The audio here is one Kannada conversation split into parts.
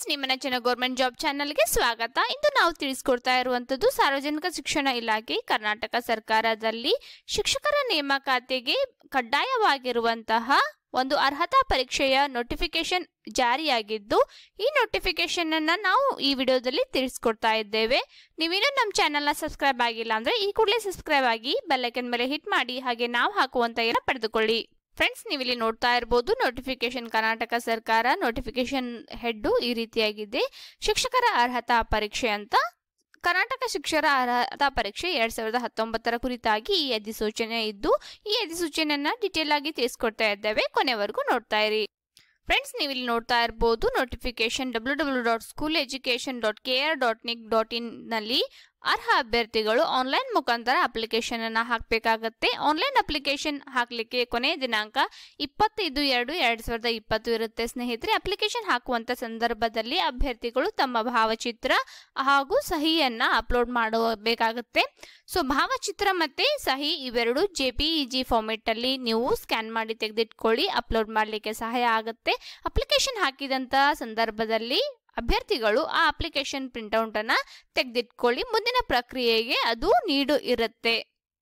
ಫ್ರೆಂಡ್ಸ್ ನಿಮ್ಮ ನೆಚ್ಚಿನ ಗೌರ್ಮೆಂಟ್ ಜಾಬ್ ಚಾನಲ್ಗೆ ಸ್ವಾಗತ ಇಂದು ನಾವು ತಿಳಿಸ್ಕೊಡ್ತಾ ಇರುವಂತದ್ದು ಸಾರ್ವಜನಿಕ ಶಿಕ್ಷಣ ಇಲಾಖೆ ಕರ್ನಾಟಕ ಸರ್ಕಾರದಲ್ಲಿ ಶಿಕ್ಷಕರ ನೇಮಕಾತಿಗೆ ಕಡ್ಡಾಯವಾಗಿರುವಂತಹ ಒಂದು ಅರ್ಹತಾ ಪರೀಕ್ಷೆಯ ನೋಟಿಫಿಕೇಶನ್ ಜಾರಿಯಾಗಿದ್ದು ಈ ನೋಟಿಫಿಕೇಶನ್ ಅನ್ನ ನಾವು ಈ ವಿಡಿಯೋದಲ್ಲಿ ತಿಳಿಸ್ಕೊಡ್ತಾ ಇದ್ದೇವೆ ನೀವೇನು ನಮ್ಮ ಚಾನೆಲ್ನ ಸಬ್ಸ್ಕ್ರೈಬ್ ಆಗಿಲ್ಲ ಅಂದ್ರೆ ಈ ಕೂಡಲೇ ಸಬ್ಸ್ಕ್ರೈಬ್ ಆಗಿ ಬೆಲ್ಲೈಕನ್ ಮೇಲೆ ಹಿಟ್ ಮಾಡಿ ಹಾಗೆ ನಾವು ಹಾಕುವಂತ ಏನ ಪಡೆದುಕೊಳ್ಳಿ ಫ್ರೆಂಡ್ಸ್ ನೀವು ಇಲ್ಲಿ ನೋಡ್ತಾ ಇರಬಹುದು ನೋಟಿಫಿಕೇಶನ್ ಕರ್ನಾಟಕ ಸರ್ಕಾರ ನೋಟಿಫಿಕೇಶನ್ ಹೆಡ್ ಈ ರೀತಿಯಾಗಿದೆ ಶಿಕ್ಷಕರ ಅರ್ಹತಾ ಪರೀಕ್ಷೆ ಅಂತ ಕರ್ನಾಟಕ ಶಿಕ್ಷಕರ ಅರ್ಹತಾ ಪರೀಕ್ಷೆ ಎರಡ್ ಸಾವಿರದ ಹತ್ತೊಂಬತ್ತರ ಕುರಿತಾಗಿ ಈ ಅಧಿಸೂಚನೆ ಇದ್ದು ಈ ಅಧಿಸೂಚನೆಯನ್ನ ಡಿಟೇಲ್ ಆಗಿ ತಿಳಿಸ್ಕೊಡ್ತಾ ಇದ್ದೇವೆ ಕೊನೆವರೆಗೂ ನೋಡ್ತಾ ಇರಿ ಫ್ರೆಂಡ್ಸ್ ನೀವು ಇಲ್ಲಿ ನೋಡ್ತಾ ಇರಬಹುದು notification W W dot school education dot K R dot nic dot in ನಲ್ಲಿ ಅರ್ಹ ಅಭ್ಯರ್ಥಿಗಳು ಆನ್ಲೈನ್ ಮುಖಾಂತರ ಅಪ್ಲಿಕೇಶನ್ ಅನ್ನ ಹಾಕಬೇಕಾಗತ್ತೆ ಆನ್ಲೈನ್ ಅಪ್ಲಿಕೇಶನ್ ಹಾಕಲಿಕ್ಕೆ ಕೊನೆಯ ದಿನಾಂಕ ಇಪ್ಪತ್ತೈದು ಎರಡು ಎರಡ್ ಸಾವಿರದ ಇಪ್ಪತ್ತು ಇರುತ್ತೆ ಸ್ನೇಹಿತರೆ ಅಪ್ಲಿಕೇಶನ್ ಹಾಕುವಂತ ಸಂದರ್ಭದಲ್ಲಿ ಅಭ್ಯರ್ಥಿಗಳು ತಮ್ಮ ಭಾವಚಿತ್ರ ಹಾಗೂ ಸಹಿಯನ್ನ ಅಪ್ಲೋಡ್ ಮಾಡಬೇಕಾಗುತ್ತೆ ಸೊ ಭಾವಚಿತ್ರ ಮತ್ತೆ ಸಹಿ ಇವೆರಡು ಜೆ ಪಿ ಜಿ ಫಾರ್ಮೆಟ್ ಅಲ್ಲಿ ನೀವು ಸ್ಕ್ಯಾನ್ ಮಾಡಿ ತೆಗೆದಿಟ್ಕೊಳ್ಳಿ ಅಪ್ಲೋಡ್ ಮಾಡಲಿಕ್ಕೆ ಸಹಾಯ ಆಗುತ್ತೆ ಅಪ್ಲಿಕೇಶನ್ ಹಾಕಿದಂತಹ ಸಂದರ್ಭದಲ್ಲಿ ಅಭ್ಯರ್ಥಿಗಳು ಆ ಅಪ್ಲಿಕೇಶನ್ ಪ್ರಿಂಟ್ಔಟ್ ಅನ್ನ ತೆಗೆದಿಟ್ಕೊಳ್ಳಿ ಮುಂದಿನ ಪ್ರಕ್ರಿಯೆಗೆ ಅದು ನೀಡು ಇರುತ್ತೆ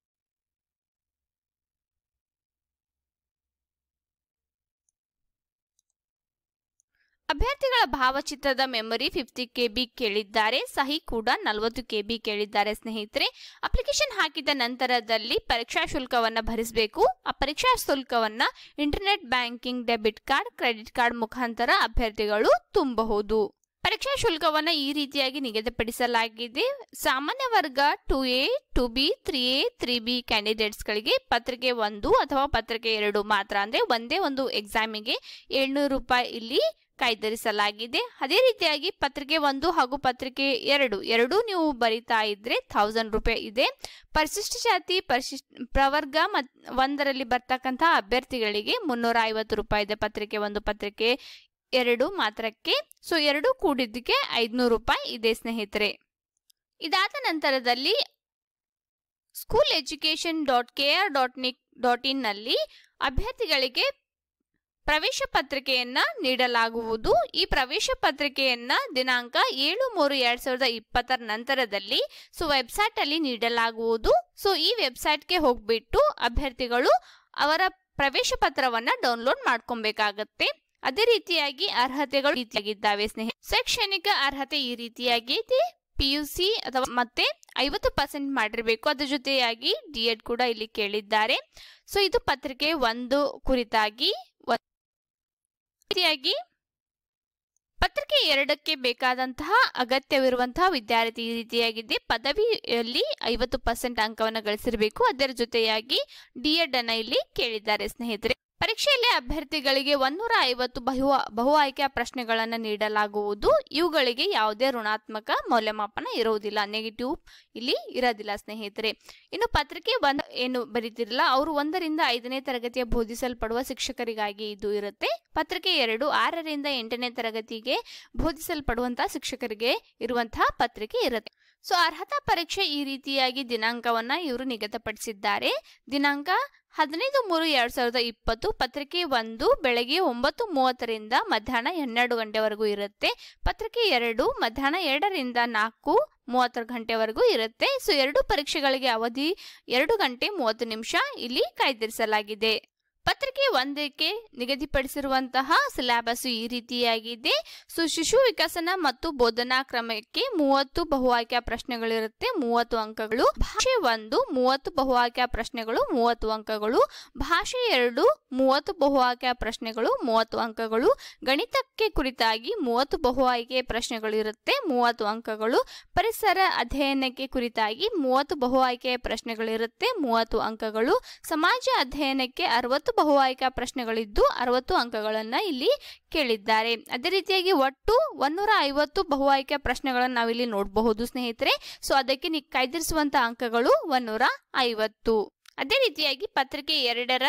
ಅಭ್ಯರ್ಥಿಗಳ ಭಾವಚಿತ್ರದ ಮೆಮೊರಿ ಫಿಫ್ಟಿ ಕೆಬಿ ಕೇಳಿದ್ದಾರೆ ಸಹಿ ಕೂಡ ನಲವತ್ತು ಕೆಬಿ ಕೇಳಿದ್ದಾರೆ ಸ್ನೇಹಿತರೆ ಅಪ್ಲಿಕೇಶನ್ ಹಾಕಿದ ನಂತರದಲ್ಲಿ ಪರೀಕ್ಷಾ ಶುಲ್ಕವನ್ನ ಭರಿಸಬೇಕು ಆ ಪರೀಕ್ಷಾ ಶುಲ್ಕವನ್ನ internet banking debit card credit card ಮುಖಾಂತರ ಅಭ್ಯರ್ಥಿಗಳು ತುಂಬಬಹುದು ಪರೀಕ್ಷಾ ಶುಲ್ಕವನ್ನ ಈ ರೀತಿಯಾಗಿ ನಿಗದಿಪಡಿಸಲಾಗಿದೆ ಸಾಮಾನ್ಯ ವರ್ಗ two A two B three A three B ಕ್ಯಾಂಡಿಡೇಟ್ಸ್ಗಳಿಗೆ ಪತ್ರಿಕೆ ಒಂದು ಅಥವಾ ಪತ್ರಿಕೆ ಎರಡು ಮಾತ್ರ ಅಂದ್ರೆ ಒಂದೇ ಒಂದು ಎಕ್ಸಾಮಿಗೆ ಏಳ್ನೂರು ರೂಪಾಯಿ ಇಲ್ಲಿ ಕಾಯ್ದಿರಿಸಲಾಗಿದೆ ಅದೇ ರೀತಿಯಾಗಿ ಪತ್ರಿಕೆ ಒಂದು ಹಾಗೂ ಪತ್ರಿಕೆ ಎರಡು ಎರಡೂ ನೀವು ಬರಿತಾ ಇದ್ರೆ ಥೌಸಂಡ್ ರೂಪಾಯಿ ಇದೆ ಪರಿಶಿಷ್ಟ ಜಾತಿ ಪರಿಶಿಷ್ಟ ಪ್ರವರ್ಗ ಮತ್ ಒಂದರಲ್ಲಿ ಬರ್ತಕ್ಕಂತಹ ಅಭ್ಯರ್ಥಿಗಳಿಗೆ ಮುನ್ನೂರ ಐವತ್ತು ರೂಪಾಯಿ ಇದೆ ಪತ್ರಿಕೆ ಒಂದು ಪತ್ರಿಕೆ ಎರಡು ಮಾತ್ರಕ್ಕೆ ಸೊ ಎರಡು ಕೂಡಿದ್ದಕ್ಕೆ ಐದ್ನೂರು ರೂಪಾಯಿ ಇದೆ ಸ್ನೇಹಿತರೆ ಇದಾದ ನಂತರದಲ್ಲಿ school education dot K R dot nic dot in ನಲ್ಲಿ ಅಭ್ಯರ್ಥಿಗಳಿಗೆ ಪ್ರವೇಶ ಪತ್ರಿಕೆಯನ್ನ ನೀಡಲಾಗುವುದು ಈ ಪ್ರವೇಶ ಪತ್ರಿಕೆಯನ್ನ ದಿನಾಂಕ ಏಳು ಮೂರು ಎರಡ್ ಸಾವಿರದ ಇಪ್ಪತ್ತರ ನಂತರದಲ್ಲಿ ಸೊ ವೆಬ್ಸೈಟ್ ಅಲ್ಲಿ ನೀಡಲಾಗುವುದು ಸೊ ಈ ವೆಬ್ಸೈಟ್ಗೆ ಹೋಗ್ಬಿಟ್ಟು ಅಭ್ಯರ್ಥಿಗಳು ಅವರ ಪ್ರವೇಶ ಪತ್ರವನ್ನ ಡೌನ್ಲೋಡ್ ಮಾಡ್ಕೊಬೇಕಾಗತ್ತೆ ಅದೇ ರೀತಿಯಾಗಿ ಅರ್ಹತೆಗಳು ರೀತಿಯಾಗಿದ್ದಾವೆ ಸ್ನೇಹ ಶೈಕ್ಷಣಿಕ ಅರ್ಹತೆ ಈ ರೀತಿಯಾಗೈತಿ ಪಿ ಯು ಸಿ ಅಥವಾ ಮತ್ತೆ ಐವತ್ತು ಪರ್ಸೆಂಟ್ ಮಾಡಿರಬೇಕು ಅದ್ರ ಜೊತೆಯಾಗಿ ಡಿ ಎಡ್ ಕೂಡ ಇಲ್ಲಿ ಕೇಳಿದ್ದಾರೆ ಸೊ ಇದು ಪತ್ರಿಕೆ ಒಂದು ಕುರಿತಾಗಿ ರೀತಿಯಾಗಿ ಪತ್ರಿಕೆ ಎರಡಕ್ಕೆ ಬೇಕಾದಂತಹ ಅಗತ್ಯವಿರುವಂತಹ ವಿದ್ಯಾರ್ಥಿ ಈ ರೀತಿಯಾಗಿದೆ ಪದವಿಯಲ್ಲಿ ಐವತ್ತು ಪರ್ಸೆಂಟ್ ಅಂಕವನ್ನು ಗಳಿಸಿರಬೇಕು ಅದರ ಜೊತೆಯಾಗಿ ಡಿ ಎಡ್ ಅನ್ನ ಇಲ್ಲಿ ಕೇಳಿದ್ದಾರೆ ಸ್ನೇಹಿತರೆ ಪರೀಕ್ಷೆಯಲ್ಲಿ ಅಭ್ಯರ್ಥಿಗಳಿಗೆ ಒಂದೂರ ಐವತ್ತು ಬಹು ಬಹು ಆಯ್ಕೆಯ ಪ್ರಶ್ನೆಗಳನ್ನು ನೀಡಲಾಗುವುದು ಇವುಗಳಿಗೆ ಯಾವುದೇ ಋಣಾತ್ಮಕ ಮೌಲ್ಯಮಾಪನ ಇರುವುದಿಲ್ಲ ನೆಗೆಟಿವ್ ಇಲ್ಲಿ ಇರೋದಿಲ್ಲ ಸ್ನೇಹಿತರೆ ಇನ್ನು ಪತ್ರಿಕೆ ಒಂದು ಏನು ಬರೀತಿರಲ್ಲ ಅವರು ಒಂದರಿಂದ ಐದನೇ ತರಗತಿಯ ಬೋಧಿಸಲ್ಪಡುವ ಶಿಕ್ಷಕರಿಗಾಗಿ ಇದು ಇರುತ್ತೆ ಪತ್ರಿಕೆ ಎರಡು ಆರರಿಂದ ಎಂಟನೇ ತರಗತಿಗೆ ಬೋಧಿಸಲ್ಪಡುವಂತಹ ಶಿಕ್ಷಕರಿಗೆ ಇರುವಂತಹ ಪತ್ರಿಕೆ ಇರುತ್ತೆ ಸೊ ಅರ್ಹತಾ ಪರೀಕ್ಷೆ ಈ ರೀತಿಯಾಗಿ ದಿನಾಂಕವನ್ನ ಇವರು ನಿಗದಿಪಡಿಸಿದ್ದಾರೆ ದಿನಾಂಕ ಹದಿನೈದು ಮೂರು ಎರಡ್ ಸಾವಿರದ ಇಪ್ಪತ್ತು ಪತ್ರಿಕೆ ಒಂದು ಬೆಳಗ್ಗೆ ಒಂಬತ್ತು ಮೂವತ್ತರಿಂದ ಮಧ್ಯಾಹ್ನ ಹನ್ನೆರಡು ಗಂಟೆವರೆಗೂ ಇರುತ್ತೆ ಪತ್ರಿಕೆ ಎರಡು ಮಧ್ಯಾಹ್ನ ಎರಡರಿಂದ ನಾಲ್ಕು ಮೂವತ್ತರ ಗಂಟೆವರೆಗೂ ಇರುತ್ತೆ ಸೊ ಎರಡು ಪರೀಕ್ಷೆಗಳಿಗೆ ಅವಧಿ ಎರಡು ಗಂಟೆ ಮೂವತ್ತು ನಿಮಿಷ ಇಲ್ಲಿ ಕಾಯ್ದಿರಿಸಲಾಗಿದೆ ಪತ್ರಿಕೆ ಒಂದಕ್ಕೆ ನಿಗದಿಪಡಿಸಿರುವಂತಹ ಸಿಲೆಬಸ್ ಈ ರೀತಿಯಾಗಿದೆ ಸೊ ಶಿಶು ವಿಕಸನ ಮತ್ತು ಬೋಧನಾ ಕ್ರಮಕ್ಕೆ ಮೂವತ್ತು ಬಹು ಆಯ್ಕೆಯ ಪ್ರಶ್ನೆಗಳಿರುತ್ತೆ ಮೂವತ್ತು ಅಂಕಗಳು ಭಾಷೆ ಒಂದು ಮೂವತ್ತು ಬಹು ಆಯ್ಕೆಯ ಪ್ರಶ್ನೆಗಳು ಮೂವತ್ತು ಅಂಕಗಳು ಭಾಷೆ ಎರಡು ಮೂವತ್ತು ಬಹು ಆಯ್ಕೆಯ ಪ್ರಶ್ನೆಗಳು ಮೂವತ್ತು ಅಂಕಗಳು ಗಣಿತಕ್ಕೆ ಕುರಿತಾಗಿ ಮೂವತ್ತು ಬಹು ಆಯ್ಕೆಯ ಪ್ರಶ್ನೆಗಳು ಇರುತ್ತೆ ಮೂವತ್ತು ಅಂಕಗಳು ಪರಿಸರ ಅಧ್ಯಯನಕ್ಕೆ ಕುರಿತಾಗಿ ಮೂವತ್ತು ಬಹು ಆಯ್ಕೆಯ ಪ್ರಶ್ನೆಗಳಿರುತ್ತೆ ಮೂವತ್ತು ಅಂಕಗಳು ಸಮಾಜ ಅಧ್ಯಯನಕ್ಕೆ ಅರವತ್ತು ಬಹು ಆಯ್ಕೆ ಪ್ರಶ್ನೆಗಳಿದ್ದು ಅರವತ್ತು ಅಂಕಗಳನ್ನ ಇಲ್ಲಿ ಕೇಳಿದ್ದಾರೆ ಅದೇ ರೀತಿಯಾಗಿ ಒಟ್ಟು ಒಂದೂರ ಐವತ್ತು ಬಹು ಆಯ್ಕೆ ಪ್ರಶ್ನೆಗಳನ್ನು ನಾವಿಲ್ಲಿ ನೋಡಬಹುದು ಸ್ನೇಹಿತರೆ ಸೊ ಅದಕ್ಕೆ ನಿ ಕಾಯ್ದಿರಿಸುವಂತ ಅಂಕಗಳು ಒಂದೂರ ಐವತ್ತು ಅದೇ ರೀತಿಯಾಗಿ ಪತ್ರಿಕೆ ಎರಡರ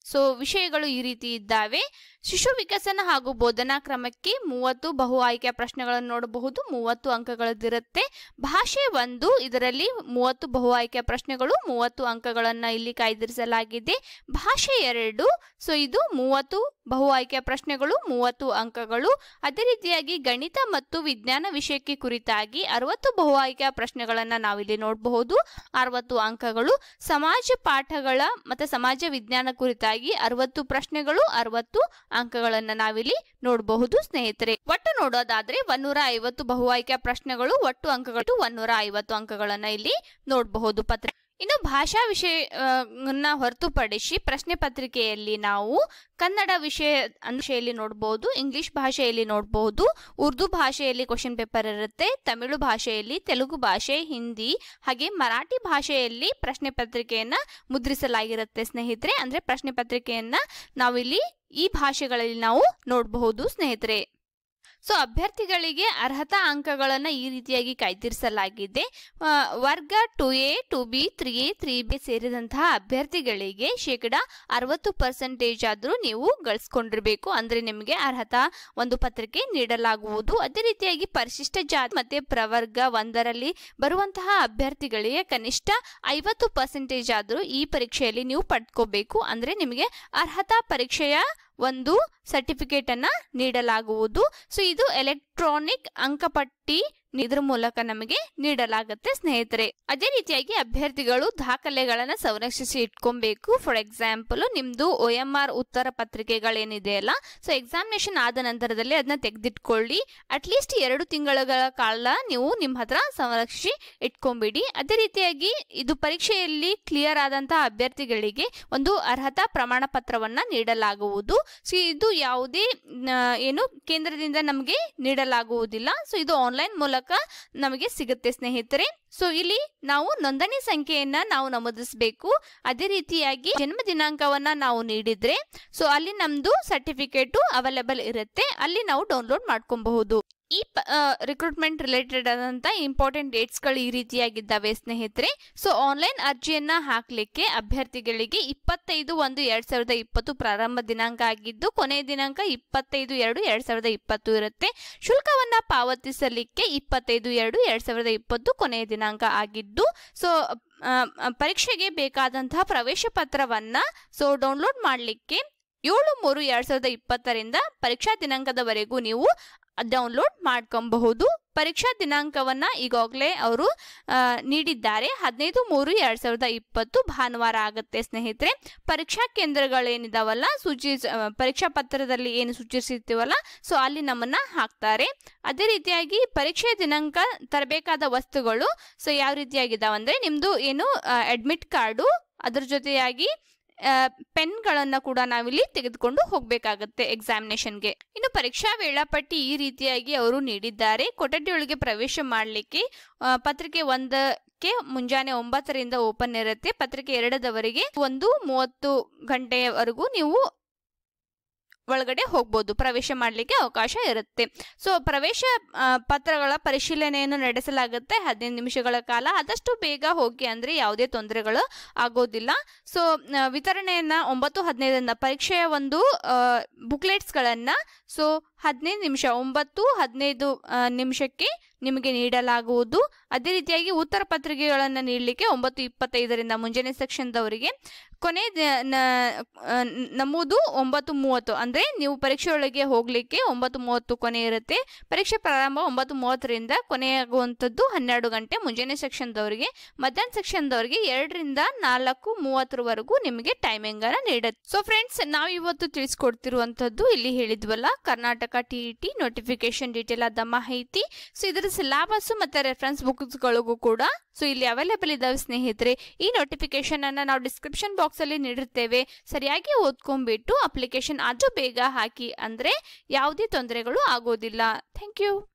ಸೊ ವಿಷಯಗಳು ಈ ರೀತಿ ಇದ್ದಾವೆ ಶಿಶು ವಿಕಸನ ಹಾಗೂ ಬೋಧನಾ ಕ್ರಮಕ್ಕೆ ಮೂವತ್ತು ಬಹು ಆಯ್ಕೆಯ ಪ್ರಶ್ನೆಗಳನ್ನು ನೋಡಬಹುದು ಮೂವತ್ತು ಅಂಕಗಳದ್ದಿರುತ್ತೆ ಭಾಷೆ ಒಂದು ಇದರಲ್ಲಿ ಮೂವತ್ತು ಬಹು ಆಯ್ಕೆಯ ಪ್ರಶ್ನೆಗಳು ಮೂವತ್ತು ಅಂಕಗಳನ್ನು ಇಲ್ಲಿ ಕಾಯ್ದಿರಿಸಲಾಗಿದೆ ಭಾಷೆ ಎರಡು ಸೊ ಇದು ಮೂವತ್ತು ಬಹು ಆಯ್ಕೆಯ ಪ್ರಶ್ನೆಗಳು ಮೂವತ್ತು ಅಂಕಗಳು ಅದೇ ರೀತಿಯಾಗಿ ಗಣಿತ ಮತ್ತು ವಿಜ್ಞಾನ ವಿಷಯಕ್ಕೆ ಕುರಿತಾಗಿ ಅರವತ್ತು ಬಹು ಆಯ್ಕೆಯ ಪ್ರಶ್ನೆಗಳನ್ನು ನಾವಿಲ್ಲಿ ನೋಡಬಹುದು ಅರವತ್ತು ಅಂಕಗಳು ಸಮಾಜ ಪಾಠಗಳ ಮತ್ತು ಸಮಾಜ ವಿಜ್ಞಾನ ಕುರಿತಾಗಿ ಅರವತ್ತು ಪ್ರಶ್ನೆಗಳು ಅರವತ್ತು ಅಂಕಗಳನ್ನು ನಾವಿಲ್ಲಿ ನೋಡಬಹುದು ಸ್ನೇಹಿತರೆ ಒಟ್ಟು ನೋಡೋದಾದ್ರೆ ಒಂದೂರ ಐವತ್ತು ಬಹು ಆಯ್ಕೆಯ ಪ್ರಶ್ನೆಗಳು ಒಟ್ಟು ಅಂಕಗಳು ಒಂದೂರ ಐವತ್ತು ಅಂಕಗಳನ್ನ ಇಲ್ಲಿ ನೋಡಬಹುದು ಪತ್ರ ಇನ್ನು ಭಾಷಾ ವಿಷಯನ ಹೊರತುಪಡಿಸಿ ಪ್ರಶ್ನೆ ಪತ್ರಿಕೆಯಲ್ಲಿ ನಾವು ಕನ್ನಡ ವಿಷಯ ವಿಷಯಲ್ಲಿ ನೋಡಬಹುದು ಇಂಗ್ಲಿಷ್ ಭಾಷೆಯಲ್ಲಿ ನೋಡಬಹುದು ಉರ್ದು ಭಾಷೆಯಲ್ಲಿ ಕ್ವಶನ್ ಪೇಪರ್ ಇರುತ್ತೆ ತಮಿಳು ಭಾಷೆಯಲ್ಲಿ ತೆಲುಗು ಭಾಷೆ ಹಿಂದಿ ಹಾಗೆ ಮರಾಠಿ ಭಾಷೆಯಲ್ಲಿ ಪ್ರಶ್ನೆ ಪತ್ರಿಕೆಯನ್ನ ಮುದ್ರಿಸಲಾಗಿರುತ್ತೆ ಸ್ನೇಹಿತರೆ ಅಂದ್ರೆ ಪ್ರಶ್ನೆ ಪತ್ರಿಕೆಯನ್ನ ನಾವಿಲ್ಲಿ ಈ ಭಾಷೆಗಳಲ್ಲಿ ನಾವು ನೋಡಬಹುದು ಸ್ನೇಹಿತರೆ ಸೊ ಅಭ್ಯರ್ಥಿಗಳಿಗೆ ಅರ್ಹತಾ ಅಂಕಗಳನ್ನು ಈ ರೀತಿಯಾಗಿ ಕಾಯ್ದಿರಿಸಲಾಗಿದೆ ಆ, ವರ್ಗ two A two B three A three B ಸೇರಿದಂತಹ ಅಭ್ಯರ್ಥಿಗಳಿಗೆ ಶೇಕಡ ಅರವತ್ತು ಪರ್ಸೆಂಟೇಜ್ ಆದರೂ ನೀವು ಗಳಿಸ್ಕೊಂಡಿರ್ಬೇಕು ಅಂದ್ರೆ ನಿಮಗೆ ಅರ್ಹತಾ ಒಂದು ಪತ್ರಿಕೆ ನೀಡಲಾಗುವುದು ಅದೇ ರೀತಿಯಾಗಿ ಪರಿಶಿಷ್ಟ ಜಾತಿ ಮತ್ತೆ ಪ್ರವರ್ಗ ಒಂದರಲ್ಲಿ ಬರುವಂತಹ ಅಭ್ಯರ್ಥಿಗಳಿಗೆ ಕನಿಷ್ಠ ಐವತ್ತು ಪರ್ಸೆಂಟೇಜ್ ಆದರೂ ಈ ಪರೀಕ್ಷೆಯಲ್ಲಿ ನೀವು ಪಡ್ಕೋಬೇಕು ಅಂದ್ರೆ ನಿಮಗೆ ಅರ್ಹತಾ ಪರೀಕ್ಷೆಯ ಒಂದು ಸರ್ಟಿಫಿಕೇಟ್ ಅನ್ನ ನೀಡಲಾಗುವುದು ಸೊ ಇದು ಎಲೆಕ್ಟ್ರಾನಿಕ್ ಅಂಕಪಟ್ಟಿ ಇದ್ರ ಮೂಲಕ ನಮಗೆ ನೀಡಲಾಗುತ್ತೆ ಸ್ನೇಹಿತರೆ ಅದೇ ರೀತಿಯಾಗಿ ಅಭ್ಯರ್ಥಿಗಳು ದಾಖಲೆಗಳನ್ನ ಸಂರಕ್ಷಿಸಿ ಇಟ್ಕೊಬೇಕು ಫಾರ್ ಎಕ್ಸಾಂಪಲ್ ನಿಮ್ದು ಒ ಎಂ ಆರ್ ಉತ್ತರ ಪತ್ರಿಕೆಗಳೇನಿದೆ ಅಲ್ಲ ಸೊ ಎಕ್ಸಾಮಿನೇಷನ್ ಆದ ನಂತರದಲ್ಲಿ ಅದನ್ನ ತೆಗೆದಿಟ್ಕೊಳ್ಳಿ ಅಟ್ಲೀಸ್ಟ್ ಎರಡು ತಿಂಗಳ ಕಾಲ ನೀವು ನಿಮ್ಮ ಹತ್ರ ಸಂರಕ್ಷಿಸಿ ಇಟ್ಕೊಂಬಿಡಿ ಅದೇ ರೀತಿಯಾಗಿ ಇದು ಪರೀಕ್ಷೆಯಲ್ಲಿ ಕ್ಲಿಯರ್ ಆದಂತಹ ಅಭ್ಯರ್ಥಿಗಳಿಗೆ ಒಂದು ಅರ್ಹತಾ ಪ್ರಮಾಣ ಪತ್ರವನ್ನ ನೀಡಲಾಗುವುದು ಸೊ ಇದು ಯಾವುದೇ ನ, ಏನು ಕೇಂದ್ರದಿಂದ ನಮಗೆ ನೀಡಲಾಗುವುದಿಲ್ಲ ಸೊ ಇದು ಆನ್ಲೈನ್ ಮೂಲಕ ನಮಗೆ ಸಿಗುತ್ತೆ ಸ್ನೇಹಿತರೆ ಸೊ ಇಲ್ಲಿ ನಾವು ನೋಂದಣಿ ಸಂಖ್ಯೆಯನ್ನ ನಾವು ನಮೂದಿಸಬೇಕು ಅದೇ ರೀತಿಯಾಗಿ ಜನ್ಮ ದಿನಾಂಕವನ್ನ ನಾವು ನೀಡಿದ್ರೆ ಸೊ ಅಲ್ಲಿ ನಮ್ದು ಸರ್ಟಿಫಿಕೇಟು ಅವೈಲೇಬಲ್ ಇರುತ್ತೆ ಅಲ್ಲಿ ನಾವು ಡೌನ್ಲೋಡ್ ಮಾಡ್ಕೊಬಹುದು ಈ ರಿಕ್ರೂಟ್ಮೆಂಟ್ ರಿಲೇಟೆಡ್ ಆದಂತ ಇಂಪಾರ್ಟೆಂಟ್ ಡೇಟ್ಸ್ಗಳು ಈ ರೀತಿಯಾಗಿದ್ದಾವೆ ಸ್ನೇಹಿತರೆ ಸೊ ಆನ್ಲೈನ್ ಅರ್ಜಿಯನ್ನ ಹಾಕ್ಲಿಕ್ಕೆ ಅಭ್ಯರ್ಥಿಗಳಿಗೆ ಇಪ್ಪತ್ತೈದು ಒಂದು ಎರಡ್ ಸಾವಿರದ ಇಪ್ಪತ್ತು ಪ್ರಾರಂಭ ದಿನಾಂಕ ಆಗಿದ್ದು ಕೊನೆಯ ದಿನಾಂಕ ಇಪ್ಪತ್ತೈದು ಎರಡು ಎರಡ್ ಸಾವಿರದ ಇಪ್ಪತ್ತು ಇರುತ್ತೆ ಶುಲ್ಕವನ್ನ ಪಾವತಿಸಲಿಕ್ಕೆ ಇಪ್ಪತ್ತೈದು ಎರಡು ಎರಡ್ ಸಾವಿರದ ಇಪ್ಪತ್ತು ಕೊನೆಯ ದಿನಾಂಕ ಆಗಿದ್ದು ಸೊ ಪರೀಕ್ಷೆಗೆ ಬೇಕಾದಂತಹ ಪ್ರವೇಶ ಪತ್ರವನ್ನ ಸೊ ಡೌನ್ಲೋಡ್ ಮಾಡಲಿಕ್ಕೆ ಏಳು ಮೂರು ಎರಡ್ ಸಾವಿರದ ಇಪ್ಪತ್ತರಿಂದ ಪರೀಕ್ಷಾ ದಿನಾಂಕದವರೆಗೂ ನೀವು ಡೌನ್ಲೋಡ್ ಮಾಡ್ಕೊಬಹುದು ಪರೀಕ್ಷಾ ದಿನಾಂಕವನ್ನ ಈಗಾಗಲೇ ಅವರು ಆ, ನೀಡಿದ್ದಾರೆ ಹದಿನೈದು ಮೂರು ಎರಡ್ ಸಾವಿರದ ಇಪ್ಪತ್ತು ಭಾನುವಾರ ಆಗುತ್ತೆ ಸ್ನೇಹಿತರೆ ಪರೀಕ್ಷಾ ಕೇಂದ್ರಗಳೇನಿದಾವಲ್ಲ ಸೂಚಿ ಆ, ಪರೀಕ್ಷಾ ಪತ್ರದಲ್ಲಿ ಏನು ಸೂಚಿಸಿರ್ತೀವಲ್ಲ ಸೊ ಅಲ್ಲಿ ನಮ್ಮನ್ನ ಹಾಕ್ತಾರೆ ಅದೇ ರೀತಿಯಾಗಿ ಪರೀಕ್ಷೆ ದಿನಾಂಕ ತರಬೇಕಾದ ವಸ್ತುಗಳು ಸೊ ಯಾವ ರೀತಿಯಾಗಿದ್ದಾವಂದ್ರೆ ನಿಮ್ದು ಏನು ಅಡ್ಮಿಟ್ ಕಾರ್ಡು ಅದ್ರ ಜೊತೆಯಾಗಿ ಪೆನ್ಗಳನ್ನು ಕೂಡ ನಾವಿಲ್ಲಿ ತೆಗೆದುಕೊಂಡು ಹೋಗಬೇಕಾಗುತ್ತೆ ಎಕ್ಸಾಮಿನೇಷನ್ಗೆ ಇನ್ನು ಪರೀಕ್ಷಾ ವೇಳಾಪಟ್ಟಿ ಈ ರೀತಿಯಾಗಿ ಅವರು ನೀಡಿದ್ದಾರೆ ಕೊಠಡಿಯೊಳಗೆ ಪ್ರವೇಶ ಮಾಡಲಿಕ್ಕೆ ಪತ್ರಿಕೆ ಒಂದಕ್ಕೆ ಮುಂಜಾನೆ ಒಂಬತ್ತರಿಂದ ಓಪನ್ ಇರುತ್ತೆ ಪತ್ರಿಕೆ ಎರಡದವರೆಗೆ ಒಂದು ಮೂವತ್ತು ಗಂಟೆಯವರೆಗೂ ನೀವು ಒಳಗಡೆ ಹೋಗ್ಬೋದು ಪ್ರವೇಶ ಮಾಡಲಿಕ್ಕೆ ಅವಕಾಶ ಇರುತ್ತೆ ಸೊ ಪ್ರವೇಶ ಆ, ಪತ್ರಗಳ ಪರಿಶೀಲನೆಯನ್ನು ನಡೆಸಲಾಗುತ್ತೆ ಹದಿನೈದು ನಿಮಿಷಗಳ ಕಾಲ ಆದಷ್ಟು ಬೇಗ ಹೋಗಿ ಅಂದರೆ ಯಾವುದೇ ತೊಂದರೆಗಳು ಆಗೋದಿಲ್ಲ ಸೊ ವಿತರಣೆಯನ್ನ ಒಂಬತ್ತು ಹದಿನೈದರಿಂದ ಪರೀಕ್ಷೆಯ ಒಂದು ಬುಕ್ಲೆಟ್ಸ್ಗಳನ್ನು ಸೊ ಹದಿನೈದು ನಿಮಿಷ ಒಂಬತ್ತು ಹದಿನೈದು ಆ, ನಿಮಿಷಕ್ಕೆ ನಿಮಗೆ ನೀಡಲಾಗುವುದು ಅದೇ ರೀತಿಯಾಗಿ ಉತ್ತರ ಪತ್ರಿಕೆಗಳನ್ನು ನೀಡಲಿಕ್ಕೆ ಒಂಬತ್ತು ಇಪ್ಪತ್ತೈದರಿಂದ ಮುಂಜಾನೆ ಸೆಕ್ಷನ್ದವರಿಗೆ ಕೊನೆ ದ- ನ- ಆ, ನಮೂದು ಒಂಬತ್ತು ಮೂವತ್ತು ಅಂದರೆ ನೀವು ಪರೀಕ್ಷೆಯೊಳಗೆ ಹೋಗಲಿಕ್ಕೆ ಒಂಬತ್ತು ಮೂವತ್ತು ಕೊನೆ ಇರುತ್ತೆ ಪರೀಕ್ಷೆ ಪ್ರಾರಂಭ ಒಂಬತ್ತು ಮೂವತ್ತರಿಂದ ಕೊನೆಯಾಗುವಂಥದ್ದು ಹನ್ನೆರಡು ಗಂಟೆ ಮುಂಜಾನೆ ಸೆಕ್ಷನ್ದವರಿಗೆ ಮಧ್ಯಾಹ್ನ ಸೆಕ್ಷನ್ದವರಿಗೆ ಎರಡರಿಂದ ನಾಲ್ಕು ಮೂವತ್ತರವರೆಗೂ ನಿಮಗೆ ಟೈಮಿಂಗ್ ಅನ್ನ ನೀಡುತ್ತೆ ಸೊ ಫ್ರೆಂಡ್ಸ್ ನಾವು ಇವತ್ತು ತಿಳಿಸ್ಕೊಡ್ತಿರುವಂಥದ್ದು ಇಲ್ಲಿ ಹೇಳಿದ್ವಲ್ಲ Karnataka T E T notification detail ಆದ ಮಾಹಿತಿ ಸೊ ಇದರ ಸಿಲಾಬಸ್ ಮತ್ತೆ ರೆಫರೆನ್ಸ್ ಬುಕ್ಸ್ಗಳಿಗೂ ಕೂಡ ಸೊ ಇಲ್ಲಿ ಅವೈಲೇಬಲ್ ಇದಾವೆ ಸ್ನೇಹಿತರೆ ಈ ನೋಟಿಫಿಕೇಶನ್ ಅನ್ನ ನಾವು ಡಿಸ್ಕ್ರಿಪ್ಷನ್ ಬಾಕ್ಸ್ ಅಲ್ಲಿ ನೀಡಿರ್ತೇವೆ ಸರಿಯಾಗಿ ಓದ್ಕೊಂಡ್ಬಿಟ್ಟು ಅಪ್ಲಿಕೇಶನ್ ಆದಷ್ಟು ಬೇಗ ಹಾಕಿ ಅಂದ್ರೆ ಯಾವುದೇ ತೊಂದರೆಗಳು ಆಗೋದಿಲ್ಲ ಥ್ಯಾಂಕ್ ಯು